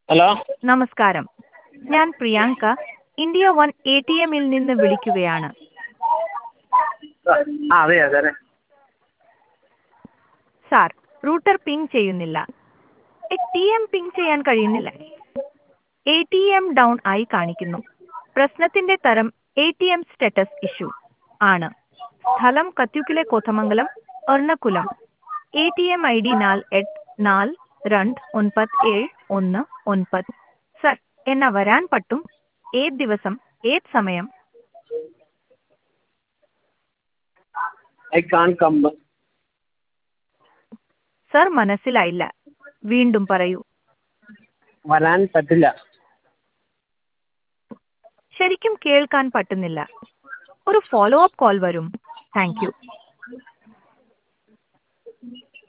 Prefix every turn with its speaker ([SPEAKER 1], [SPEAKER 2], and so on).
[SPEAKER 1] hello
[SPEAKER 2] നമസ്കാരം ഞാൻ Priyanka India one A T എമ്മിൽ നിന്ന് വിളിക്കുകയാണ്
[SPEAKER 1] ആ അതെ അതെ
[SPEAKER 2] സാർ റൂട്ടർ പിങ് ചെയ്യുന്നില്ല എ ടി എം പിങ് ചെയ്യാൻ കഴിയുന്നില്ല എ ടി എം ഡൗൺ ആയി കാണിക്കുന്നു പ്രശ്നത്തിന്റെ തരം A T M status issue ആണ് സ്ഥലം കത്യുക്കിലെ Kothamangalam Ernakulam A T M I D നാല് എട്ട് നാല് രണ്ട് ഒൻപത് ഏഴ് ഒന്ന് ഒൻപത് സർ എന്നാ വരാൻ പറ്റും ഏത് ദിവസം ഏത് സമയം
[SPEAKER 1] ഐ കാൺ കം
[SPEAKER 2] സർ മനസ്സിലായില്ല വീണ്ടും പറയൂ
[SPEAKER 1] വരാൻ പറ്റില്ല
[SPEAKER 2] ശരിക്കും കേൾക്കാൻ പറ്റുന്നില്ല ഒരു ഫോളോ അപ്പ് കോൾ വരും താങ്ക് യു